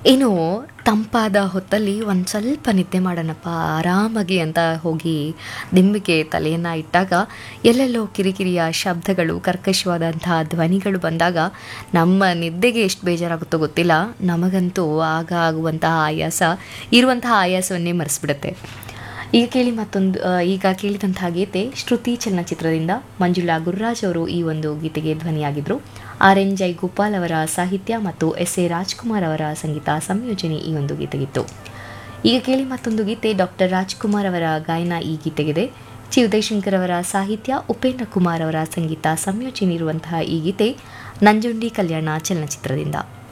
ಇನ್ನು ತಂಪಾದ ಹೊತ್ತಲ್ಲಿ ಒಂದು ಸ್ವಲ್ಪ ನಿದ್ದೆ ಮಾಡೋಣಪ್ಪ ಆರಾಮಾಗಿ ಅಂತ ಹೋಗಿ ದಿಂಬಿಗೆ ತಲೆಯನ್ನು ಇಟ್ಟಾಗ ಎಲ್ಲೆಲ್ಲೋ ಕಿರಿಕಿರಿಯ ಶಬ್ದಗಳು ಕರ್ಕಶವಾದಂತಹ ಧ್ವನಿಗಳು ಬಂದಾಗ ನಮ್ಮ ನಿದ್ದೆಗೆ ಎಷ್ಟು ಬೇಜಾರಾಗುತ್ತೋ ಗೊತ್ತಿಲ್ಲ ನಮಗಂತೂ ಆಗ ಆಗುವಂತಹ ಆಯಾಸ ಇರುವಂತಹ ಆಯಾಸವನ್ನೇ ಮರೆಸ್ಬಿಡುತ್ತೆ ಈಗ ಕೇಳಿ ಮತ್ತೊಂದು ಆ, ಈಗ ಕೇಳಿದಂತಹ ಗೀತೆ ಶ್ರುತಿ ಚಲನಚಿತ್ರದಿಂದ ಮಂಜುಳಾ ಗುರುರಾಜ್ ಅವರು ಈ ಒಂದು ಗೀತೆಗೆ ಧ್ವನಿಯಾಗಿದ್ದರು ಆರ್ ಎನ್ ಜೈ ಗೋಪಾಲ್ ಅವರ ಸಾಹಿತ್ಯ ಮತ್ತು ಎಸ್ ಎ ರಾಜ್ಕುಮಾರ್ ಅವರ ಸಂಗೀತ ಸಂಯೋಜನೆ ಈ ಒಂದು ಗೀತೆಗಿತ್ತು ಈಗ ಕೇಳಿ ಮತ್ತೊಂದು ಗೀತೆ ಡಾಕ್ಟರ್ ರಾಜ್ಕುಮಾರ್ ಅವರ ಗಾಯನ ಈ ಗೀತೆಗಿದೆ ಚಿ ಉದಯಶಂಕರ್ ಅವರ ಸಾಹಿತ್ಯ ಉಪೇಂದ್ರ ಕುಮಾರ್ ಅವರ ಸಂಗೀತ ಸಂಯೋಜನೆ ಇರುವಂತಹ ಈ ಗೀತೆ ನಂಜುಂಡಿ ಕಲ್ಯಾಣ ಚಲನಚಿತ್ರದಿಂದ